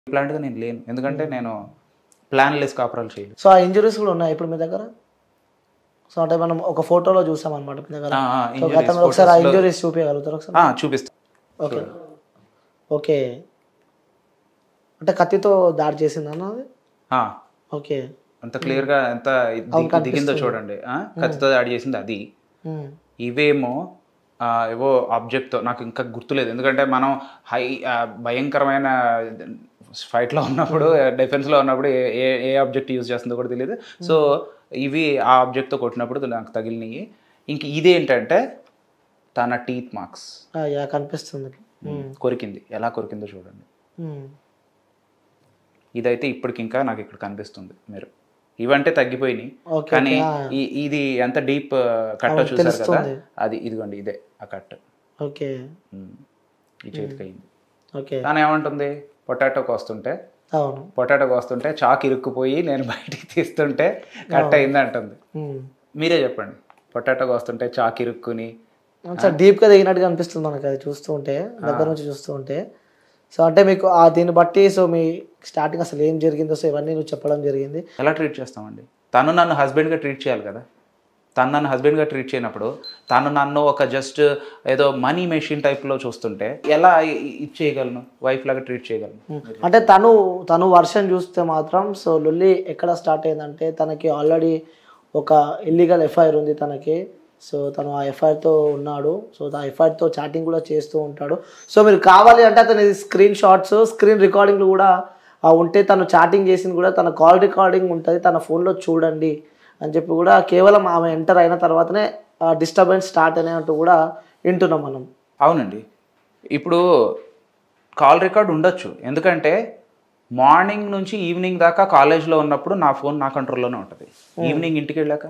ప్లాంట్గా నేను లేను ఎందుకంటే నేను ప్లాన్ లెస్ కాపురాలు చేయలేదు సో ఆ ఇంజురీస్ కూడా ఉన్నాయి ఇప్పుడు మీ దగ్గర సో అంటే మనం ఒక ఫోటోలో చూసాం అనమాట మీ దగ్గర ఆ, ఆ, సో injuries, గతంలో ఒకసారి ఆ photos లో- ఇంజురీస్ చూపించగలుగుతారు ఒకసారి ఆ, చూపిస్తా ఓకే ఓకే అంటే కత్తితో దాడి చేసిందన్న అది ఆ, ఓకే అంత క్లియర్ గా ఎంత దిగి- దిగిందో చూడండి ఆ, కత్తితో దాడి చేసింది అది ఉమ్, ఇవేమో ఆ, ఏవో ఆబ్జెక్ట్తో నాకు ఇంకా గుర్తులేదు ఎందుకంటే మనం హై ఆ, భయంకరమైన ఫైట్లో ఉన్నప్పుడు డిఫెన్స్లో ఉన్నప్పుడు ఏ ఏ ఏ ఆబ్జెక్ట్ యూజ్ చేస్తుందో కూడా తెలియదు సో ఇవి ఆ ఆబ్జెక్ట్తో కొట్టినప్పుడు నాకు తగిలినాయి ఇంక ఇదేంటంటే తన టీత్ మార్క్స్ ఆ, యా కనిపిస్తుంది ఉమ్, కొరికింది ఎలా కొరికిందో చూడండి ఉమ్, ఇదైతే ఇప్పటికి ఇంకా నాకు ఇక్కడ కనిపిస్తుంది మీరు ఇవంటే తగ్గిపోయినాయి ఓకే కానీ ఓకే, ఆ, ఈ- ఇది ఎంత డీప్ కట్ అవును, చూసారు కదా తెలుస్తుంది. అది ఇదిగోండి ఇదే ఆ కట్ ఓకే ఈ చేతికి అయింది ఓకే దాని ఏమంటుంది పొటాటోకి వస్తుంటే అవును పొటాటోకి వస్తుంటే చాక్ ఇరుక్కుపోయి నేను బయటికి తీస్తుంటే కట్ అయింది అంటుంది ఉమ్. మీరే చెప్పండి పొటాటోకి వస్తుంటే చాక్ ఇరుక్కుని సార్ డీప్గా దిగినట్టుగా అనిపిస్తుంది మనకి అది చూస్తూ ఉంటే దగ్గర నుంచి చూస్తూ ఉంటే సో అంటే మీకు ఆ దీన్ని బట్టి సో మీ స్టార్టింగ్ అసలు ఏం జరిగిందో సో ఇవన్నీ నువ్వు చెప్పడం జరిగింది ఎలా ట్రీట్ చేస్తామండి తను నన్ను హస్బెండ్గా ట్రీట్ చేయాలి కదా తను నన్ను హస్బెండ్గా ట్రీట్ చేయనప్పుడు తను నన్ను ఒక జస్ట్ ఏదో మనీ మెషిన్ టైప్లో చూస్తుంటే ఎలా ఇ- ఇది చేయగలను వైఫ్ లాగా ట్రీట్ చేయగలను అంటే తను తను వర్షన్ చూస్తే మాత్రం సో లొల్లి ఎక్కడ స్టార్ట్ అయిందంటే తనకి ఆల్రెడీ ఒక ఇల్లీగల్ ఎఫ్ఐఆర్ ఉంది తనకి సో తను ఆ ఎఫ్ఐఆర్తో ఉన్నాడు సో ఆ ఎఫ్ఐఆర్తో చాటింగ్ కూడా చేస్తూ ఉంటాడు సో మీరు కావాలి అంటే అతని స్క్రీన్ షాట్స్ స్క్రీన్ రికార్డింగ్లు కూడా ఆ ఉంటే తను చాటింగ్ చేసింది కూడా తన కాల్ రికార్డింగ్ ఉంటుంది తన ఫోన్లో చూడండి అని చెప్పి కూడా కేవలం ఆమె ఎంటర్ అయిన తర్వాతనే డిస్టర్బెన్స్ స్టార్ట్ అయినట్టు కూడా వింటున్నాం మనం అవునండి ఇప్పుడు కాల్ రికార్డ్ ఉండొచ్చు ఎందుకంటే మార్నింగ్ నుంచి ఈవినింగ్ దాకా కాలేజ్లో ఉన్నప్పుడు నా ఫోన్ నా కంట్రోల్లోనే ఉంటుంది ఈవినింగ్ ఇంటికి వెళ్ళాక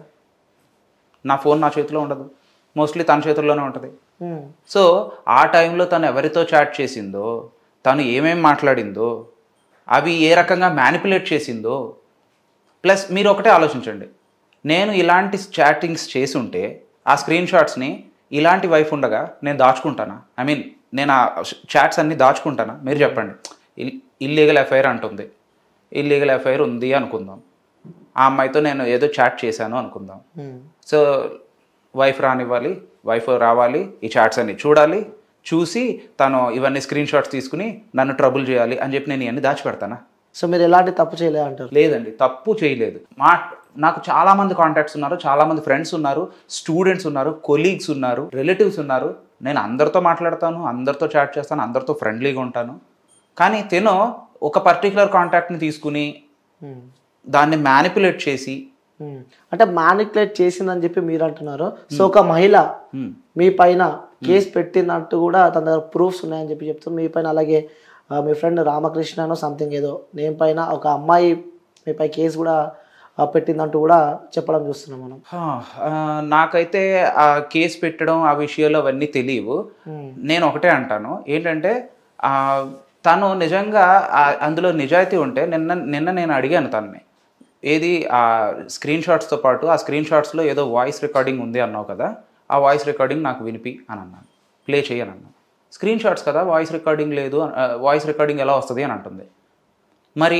నా ఫోన్ నా చేతిలో ఉండదు మోస్ట్లీ తన చేతుల్లోనే ఉంటుంది ఉమ్, సో ఆ టైంలో తను ఎవరితో చాట్ చేసిందో తను ఏమేం మాట్లాడిందో అవి ఏ రకంగా మ్యానిపులేట్ చేసిందో ప్లస్ మీరు ఒకటే ఆలోచించండి నేను ఇలాంటి చాటింగ్స్ చేసి ఉంటే ఆ స్క్రీన్ షాట్స్ని ఇలాంటి వైఫ్ ఉండగా నేను దాచుకుంటానా ఐ మీన్ నేను ఆ చాట్స్ అన్ని దాచుకుంటానా మీరు చెప్పండి ఇల్లీగల్ ఎఫ్ఐఆర్ అంటుంది ఇల్లీగల్ ఎఫ్ఐఆర్ ఉంది అనుకుందాం ఆ అమ్మాయితో నేను ఏదో చాట్ చేశాను అనుకుందాం ఉమ్, సో వైఫ్ రానివ్వాలి వైఫ్ రావాలి ఈ చాట్స్ అన్ని చూడాలి చూసి తను ఇవన్నీ స్క్రీన్ షాట్స్ తీసుకుని నన్ను ట్రబుల్ చేయాలి అని చెప్పి నేను ఇవన్నీ దాచిపెడతానా సో మీరు ఎలాంటి తప్పు చేయలేదు అంటారు లేదండి తప్పు చేయలేదు మా నాకు చాలా మంది కాంటాక్ట్స్ ఉన్నారు చాలా మంది ఫ్రెండ్స్ ఉన్నారు స్టూడెంట్స్ ఉన్నారు కొలీగ్స్ ఉన్నారు రిలేటివ్స్ ఉన్నారు నేను అందరితో మాట్లాడతాను అందరితో చాట్ చేస్తాను అందరితో ఫ్రెండ్లీగా ఉంటాను కానీ తిను ఒక పర్టికులర్ కాంటాక్ట్ని తీసుకుని ఉమ్. దాన్ని మ్యానిపులేట్ చేసి ఉమ్. అంటే మ్యానిపులేట్ చేసిందని చెప్పి మీరు అంటున్నారు సో ఒక మహిళ "హ్మ్, మీ పైన కేసు పెట్టినట్టు కూడా తన దగ్గర ప్రూఫ్స్ ఉన్నాయని చెప్పి చెప్తున్నారు మీ పైన అలాగే ఆ, మీ ఫ్రెండ్ రామకృష్ణనో సంథింగ్ ఏదో నేమ్ పైన ఒక అమ్మాయి మీపై కేసు కూడా ఆ, పెట్టిందంటూ కూడా చెప్పడం చూస్తున్నాం మనం హా, ఆ, నాకైతే ఆ కేసు పెట్టడం ఆ విషయాలు అవన్నీ తెలియవు ఉమ్. నేను ఒకటే అంటాను ఏంటంటే ఆ, తను నిజంగా ఆ, అందులో నిజాయితీ ఉంటే నిన్న నిన్న నేను అడిగాను తనని ఏది ఆ స్క్రీన్ షాట్స్తో పాటు ఆ స్క్రీన్ షాట్స్లో ఏదో వాయిస్ రికార్డింగ్ ఉంది అన్నావు కదా ఆ వాయిస్ రికార్డింగ్ నాకు వినిపి అని అన్నాను ప్లే చేయని అన్నాను స్క్రీన్ షాట్స్ కదా వాయిస్ రికార్డింగ్ లేదు వాయిస్ రికార్డింగ్ ఎలా వస్తుంది అని అంటుంది మరి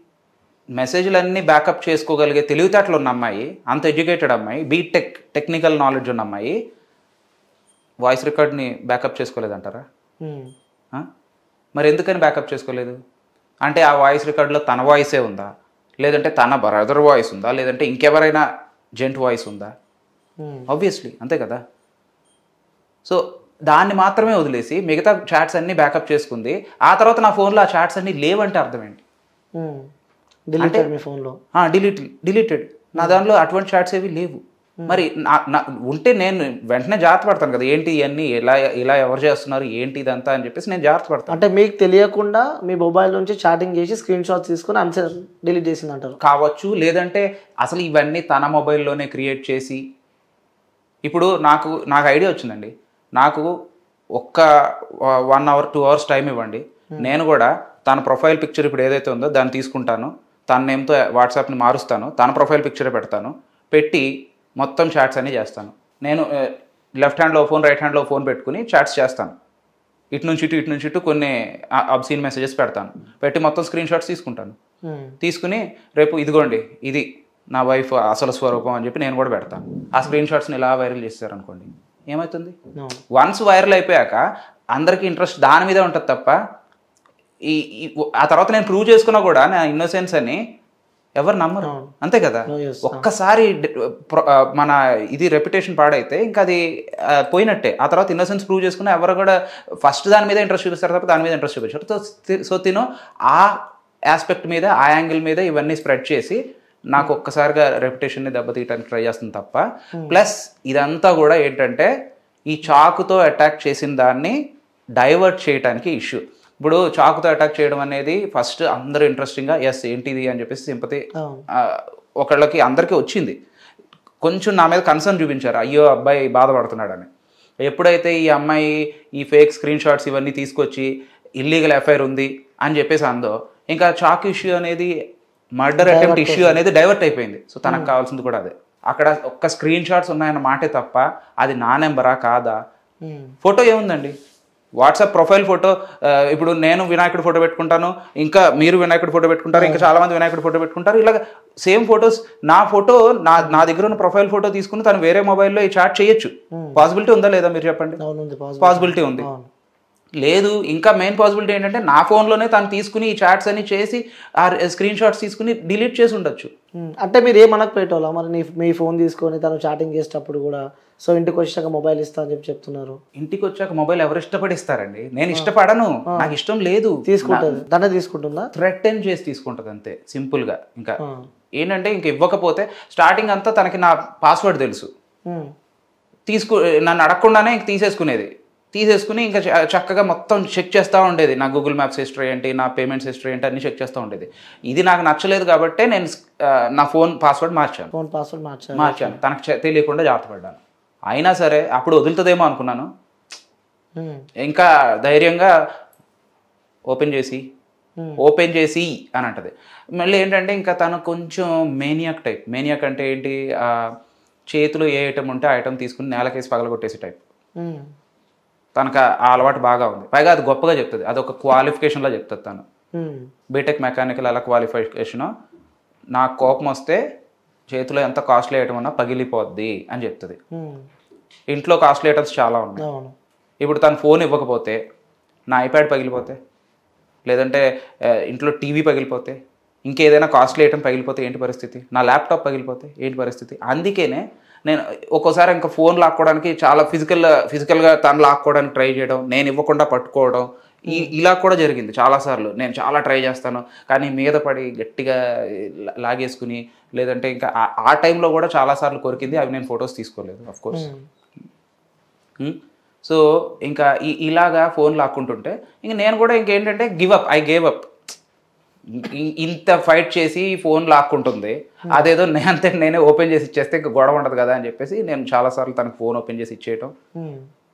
మెసేజ్లన్నీ బ్యాకప్ చేసుకోగలిగే తెలివితేటలు ఉన్న అమ్మాయి అంత ఎడ్యుకేటెడ్ అమ్మాయి బీటెక్ టెక్నికల్ నాలెడ్జ్ ఉన్న అమ్మాయి వాయిస్ రికార్డ్ని బ్యాకప్ చేసుకోలేదంటారా ఉమ్. ఆ? మరి ఎందుకని బ్యాకప్ చేసుకోలేదు అంటే ఆ వాయిస్ రికార్డులో తన వాయిసే ఉందా లేదంటే తన బ్రదర్ వాయిస్ ఉందా లేదంటే ఇంకెవరైనా జెంట్ వాయిస్ ఉందా ఉమ్. ఆబ్వియస్లీ అంతే కదా సో దాన్ని మాత్రమే వదిలేసి మిగతా చాట్స్ అన్నీ బ్యాకప్ చేసుకుంది ఆ తర్వాత నా ఫోన్లో ఆ చాట్స్ అన్నీ లేవంటే అర్థం ఏంటి ఉమ్. డిలీటెడ్ మీ ఫోన్లో డిలీట్ డిలీటెడ్ నా దానిలో అటువంటి చాట్స్ ఏవి లేవు మరి నా- నా- ఉంటే నేను వెంటనే జాగ్రత్త పడతాను కదా ఏంటి ఇవన్నీ ఇలా ఇలా ఎవరు చేస్తున్నారు ఏంటి ఇదంతా అని చెప్పేసి నేను జాగ్రత్త పడతాను అంటే మీకు తెలియకుండా మీ మొబైల్ నుంచి చాటింగ్ చేసి స్క్రీన్ షాట్స్ తీసుకుని ఆన్సర్ డిలీట్ చేసింది అంటారు కావచ్చు లేదంటే అసలు ఇవన్నీ తన మొబైల్లోనే క్రియేట్ చేసి ఇప్పుడు నాకు నాకు ఐడియా వచ్చిందండి నాకు ఒక్క one hour two hours time ఇవ్వండి నేను కూడా తన ప్రొఫైల్ పిక్చర్ ఇప్పుడు ఏదైతే ఉందో దాన్ని తీసుకుంటాను తన నేమ్తో వాట్సాప్ని మారుస్తాను తన ప్రొఫైల్ పిక్చర్ పెడతాను పెట్టి మొత్తం చాట్స్ అన్నీ చేస్తాను నేను లెఫ్ట్ హ్యాండ్లో ఫోన్ రైట్ హ్యాండ్లో ఫోన్ పెట్టుకుని చాట్స్ చేస్తాను ఇటు నుంచి ఇటు ఇటు నుంచి ఇటు కొన్ని అబ్సీన్ మెసేజెస్ పెడతాను పెట్టి మొత్తం స్క్రీన్ షాట్స్ తీసుకుంటాను ఉమ్, తీసుకుని రేపు ఇదిగోండి ఇది నా వైఫ్ అసలు స్వరూపం అని చెప్పి నేను కూడా పెడతాను ఆ స్క్రీన్ షాట్స్ని ఇలా వైరల్ చేస్తారు అనుకోండి ఏమవుతుంది అవును. వన్స్ వైరల్ అయిపోయాక అందరికీ ఇంట్రెస్ట్ దాని మీదే ఉంటుంది తప్ప ఈ ఈ- ఆ తర్వాత నేను ప్రూవ్ చేసుకున్నా కూడా నా ఇన్నోసెన్స్ అని ఎవరు నమ్మరు అవును. అంతే కదా Oh, yes. ఒక్కసారి డి- ప్ర- ఆ, మన ఇది రెప్యుటేషన్ పాడైతే ఇంకా అది ఆ, పోయినట్టే ఆ తర్వాత ఇన్నోసెన్స్ ప్రూవ్ చేసుకుని ఎవరు కూడా ఫస్ట్ దాని మీద ఇంట్రెస్ట్ చూపిస్తారు తప్ప దాని మీద ఇంట్రెస్ట్ చూపించారు సో తి- సో తిను ఆ ఆస్పెక్ట్ మీద ఆ యాంగిల్ మీద ఇవన్నీ స్ప్రెడ్ చేసి నాకు ఒక్కసారిగా రెప్యుటేషన్ని దెబ్బతీయడానికి ట్రై చేస్తుంది తప్ప ప్లస్ ఇదంతా కూడా ఏంటంటే ఈ చాకుతో అటాక్ చేసిన దాన్ని డైవర్ట్ చేయడానికి ఇష్యూ ఇప్పుడు చాకుతో అటాక్ చేయడం అనేది ఫస్ట్ అందరూ ఇంట్రెస్టింగ్గా ఎస్ ఏంటిది అని చెప్పేసి సింపతి అవును ఒకళ్ళకి అందరికీ వచ్చింది కొంచెం నా మీద కన్సర్న్ చూపించారు అయ్యో అబ్బాయి బాధపడుతున్నాడని ఎప్పుడైతే ఈ అమ్మాయి ఈ ఫేక్ స్క్రీన్ షాట్స్ ఇవన్నీ తీసుకొచ్చి ఇల్లీగల్ ఎఫ్ఐఆర్ ఉంది అని చెప్పేసి అందో ఇంకా చాక్ ఇష్యూ అనేది మర్డర్ అటెంప్ట్ ఇష్యూ అనేది డైవర్ట్ అయిపోయింది సో తనకు కావాల్సింది కూడా అదే అక్కడ ఒక్క స్క్రీన్ షాట్స్ ఉన్నాయన్న మాటే తప్ప అది నా నెంబరా కాదా ఉమ్, ఫోటో ఏముందండి వాట్సాప్ ప్రొఫైల్ ఫోటో ఆ, ఇప్పుడు నేను వినాయకుడి ఫోటో పెట్టుకుంటాను ఇంకా మీరు వినాయకుడి ఫోటో పెట్టుకుంటారు ఇంకా చాలా మంది వినాయకుడి ఫోటో పెట్టుకుంటారు ఇలాగ సేమ్ ఫోటోస్ నా ఫోటో నా నా దగ్గర ఉన్న ప్రొఫైల్ ఫోటో తీసుకుని తను వేరే మొబైల్లో ఈ చాట్ చేయొచ్చు పాసిబిలిటీ ఉందా లేదా మీరు చెప్పండి అవును ఉంది పాజిబుల్ పాసిబిలిటీ ఉంది అవును లేదు ఇంకా మెయిన్ పాసిబిలిటీ ఏంటంటే నా ఫోన్లోనే తను తీసుకుని ఈ చాట్స్ అన్ని చేసి ఆ స్క్రీన్ షాట్స్ తీసుకుని డిలీట్ చేసి ఉండొచ్చు ఉమ్, అంటే మీరు ఏమనకు పెట్టాలా మరి నీ మీ ఫోన్ తీసుకొని తను చాటింగ్ చేసేటప్పుడు కూడా సో ఇంటికి వచ్చాక మొబైల్ ఇస్తా అని చెప్పి చెప్తున్నారు ఇంటికి వచ్చాక మొబైల్ ఎవరు ఇష్టపడి ఇస్తారండి నేను ఇష్టపడను నాకు ఇష్టం లేదు తీసుకుంటుంది తనే తీసుకుంటుందా థ్రెటన్ చేసి తీసుకుంటుంది అంతే సింపుల్గా ఇంకా ఆ, ఏంటంటే ఇంక ఇవ్వకపోతే స్టార్టింగ్ అంతా తనకి నా పాస్వర్డ్ తెలుసు ఉమ్, తీసుకు నన్ను అడగకుండానే ఇంక తీసేసుకునేది తీసేసుకుని ఇంకా చ- చక్కగా మొత్తం చెక్ చేస్తూ ఉండేది నా గూగుల్ మ్యాప్స్ హిస్టరీ ఏంటి నా పేమెంట్స్ హిస్టరీ ఏంటి అన్ని చెక్ చేస్తూ ఉండేది ఇది నాకు నచ్చలేదు కాబట్టే నేను ఆ, నా ఫోన్ పాస్వర్డ్ మార్చాను ఫోన్ పాస్వర్డ్ మార్చారు మార్చాను తనకు చె- తెలియకుండా జాగ్రత్త పడ్డాను అయినా సరే అప్పుడు వదులుతుందేమో అనుకున్నాను ఉమ్, ఇంకా ధైర్యంగా ఓపెన్ చేసి Hmm. ఓపెన్ చేసి అని అంటది మళ్ళీ ఏంటంటే ఇంకా తను కొంచెం మేనియాక్ టైప్ మేనియాక్ అంటే ఏంటి ఆ, చేతిలో ఏ ఐటమ్ ఉంటే ఆ ఐటమ్ తీసుకుని నేలకేసి పగలగొట్టేసి టైప్ ఉమ్, తనకు ఆ అలవాటు బాగా ఉంది పైగా అది గొప్పగా చెప్తుంది అది ఒక క్వాలిఫికేషన్లో చెప్తుంది తను ఉమ్, బీటెక్ మెకానికల్ అలా క్వాలిఫికేషను నాకు కోపం వస్తే చేతిలో ఎంత కాస్ట్లీ ఐటమ్ ఉన్నా పగిలిపోద్ది అని చెప్తుంది ఉమ్, ఇంట్లో కాస్ట్లీ ఐటమ్స్ చాలా ఉన్నాయి అవును ఇప్పుడు తను ఫోన్ ఇవ్వకపోతే నా ఐప్యాడ్ పగిలిపోతే లేదంటే ఆ, ఇంట్లో టీవీ పగిలిపోతే ఇంకేదైనా కాస్ట్లీ ఐటమ్ పగిలిపోతే ఏంటి పరిస్థితి నా ల్యాప్టాప్ పగిలిపోతే ఏంటి పరిస్థితి అందుకేనే నేను ఒక్కోసారి ఇంకా ఫోన్ లాక్కోవడానికి చాలా ఫిజికల్ ఫిజికల్గా తను లాక్కోవడానికి ట్రై చేయడం నేను ఇవ్వకుండా పట్టుకోవడం ఈ ఇలా కూడా జరిగింది చాలాసార్లు నేను చాలా ట్రై చేస్తాను కానీ మీద పడి గట్టిగా లా- లాగేసుకుని లేదంటే ఇంకా ఆ- ఆ టైంలో కూడా చాలాసార్లు కొరికింది అవి నేను ఫొటోస్ తీసుకోలేదు అఫ్ కోర్స్ ఉమ్, సో ఇంకా ఈ ఇలాగా ఫోన్ లాక్కుంటుంటే ఇంక నేను కూడా ఇంకేంటంటే give up I gave up ఇంత ఫైట్ చేసి ఫోన్ లాక్కుంటుంది అదేదో నేనంతే నేనే ఓపెన్ చేసి ఇచ్చేస్తే ఇంకా గొడవ ఉండదు కదా అని చెప్పేసి నేను చాలాసార్లు తనకు ఫోన్ ఓపెన్ చేసి ఇచ్చేయటం ఉమ్,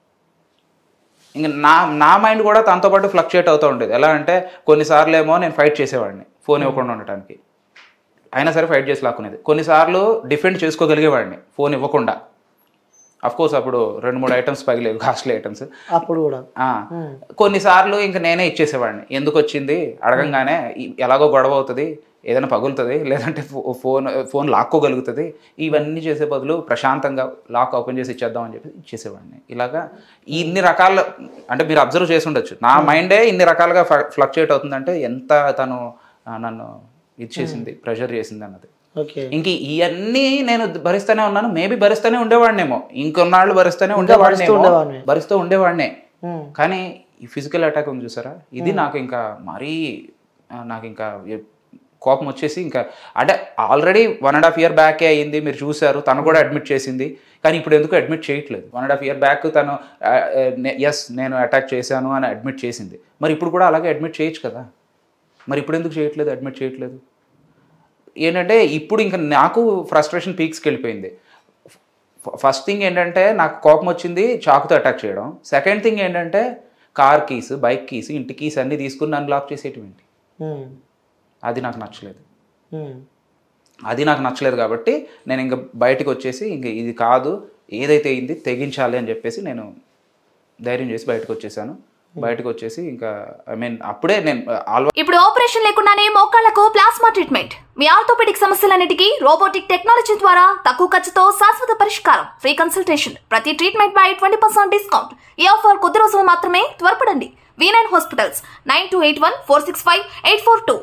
ఇంకా నా నా మైండ్ కూడా తనతో పాటు ఫ్లక్చుయేట్ అవుతూ ఉండేది ఎలా అంటే కొన్నిసార్లు ఏమో నేను ఫైట్ చేసేవాడిని ఫోన్ ఇవ్వకుండా ఉండటానికి అయినా సరే ఫైట్ చేసి లాక్కునేది కొన్నిసార్లు డిఫెండ్ చేసుకోగలిగేవాడిని ఫోన్ ఇవ్వకుండా అఫ్ కోర్స్ అప్పుడు రెండు మూడు ఐటమ్స్ పగిలేవు కాస్ట్లీ ఐటమ్స్ అప్పుడు కూడా ఆ, కొన్నిసార్లు ఇంకా నేనే ఇచ్చేసేవాడిని ఎందుకు వచ్చింది అడగంగానే ఈ- ఎలాగో గొడవ అవుతుంది ఏదైనా పగులుతుంది లేదంటే ఫో- ఫోన్ ఫోన్ లాక్కోగలుగుతుంది ఇవన్నీ చేసే బదులు ప్రశాంతంగా లాక్ ఓపెన్ చేసి ఇచ్చేద్దాం అని చెప్పి ఇచ్చేసేవాడిని ఇలాగా ఇన్ని రకాల అంటే మీరు అబ్జర్వ్ చేసి ఉండొచ్చు నా మైండే ఇన్ని రకాలుగా ఫ్లక్చుయేట్ అవుతుందంటే ఎంత తను ఆ, నన్ను ఇది చేసింది ప్రెషర్ చేసింది అన్నది ఓకే ఇంక ఇవన్నీ నేను భరిస్తూనే ఉన్నాను మేబీ భరిస్తూనే ఉండేవాడినేమో ఇంకొన్నాళ్ళు భరిస్తూనే భరిస్తూ ఉండేవాడినేమో ఉండేవాడిని. భరిస్తూ ఉండేవాడినే ఉమ్, కానీ ఈ ఫిజికల్ అటాక్ ఉంది చూసారా ఇది నాకు ఇంకా మరీ ఆ, నాకు ఇంకా ఎ- కోపం వచ్చేసి ఇంకా అంటే already one and half year బ్యాకే అయ్యింది మీరు చూశారు తను కూడా అడ్మిట్ చేసింది కానీ ఇప్పుడు ఎందుకు అడ్మిట్ చేయట్లేదు one and half year back తను ఎస్ నేను అటాక్ చేశాను అని అడ్మిట్ చేసింది మరి ఇప్పుడు కూడా అలాగే అడ్మిట్ చేయొచ్చు కదా మరి ఇప్పుడు ఎందుకు చేయట్లేదు అడ్మిట్ చేయట్లేదు ఏంటంటే ఇప్పుడు ఇంకా నాకు ఫ్రస్ట్రేషన్ పీక్స్కి వెళ్ళిపోయింది ఫస్ట్ థింగ్ ఏంటంటే నాకు కోపం వచ్చింది చాకుతో అటాక్ చేయడం సెకండ్ థింగ్ ఏంటంటే కార్ కీస్ బైక్ కీస్ ఇంటి కీస్ అన్నీ తీసుకుని నన్ను లాక్ చేసేటువంటి ఉమ్, అది నాకు నచ్చలేదు ఉమ్, అది నాకు నచ్చలేదు కాబట్టి నేను ఇంకా బయటకు వచ్చేసి ఇంక ఇది కాదు ఏదైతే అయింది తెగించాలి అని చెప్పేసి నేను ధైర్యం చేసి బయటకు వచ్చేసాను బయటకు వచ్చేసి ఇంకా ఐ మీన్ అప్పుడే నేను ఆల్వా ఇప్పుడు ఆపరేషన్ లేకుండానే మోకాళ్లకు ప్లాస్మా ట్రీట్మెంట్ మీ ఆర్థోపెడిక్ సమస్యలన్నిటికీ రోబోటిక్ టెక్నాలజీ ద్వారా తక్కువ ఖర్చుతో శాశ్వత పరిష్కారం ఫ్రీ కన్సల్టేషన్ ప్రతి ట్రీట్మెంట్ పై ట్వంటీ పర్సెంట్ డిస్కౌంట్ ఈ ఆఫర్ కొద్ది రోజులు మాత్రమే త్వరపడండి V nine hospitals nine two eight one four six five eight four two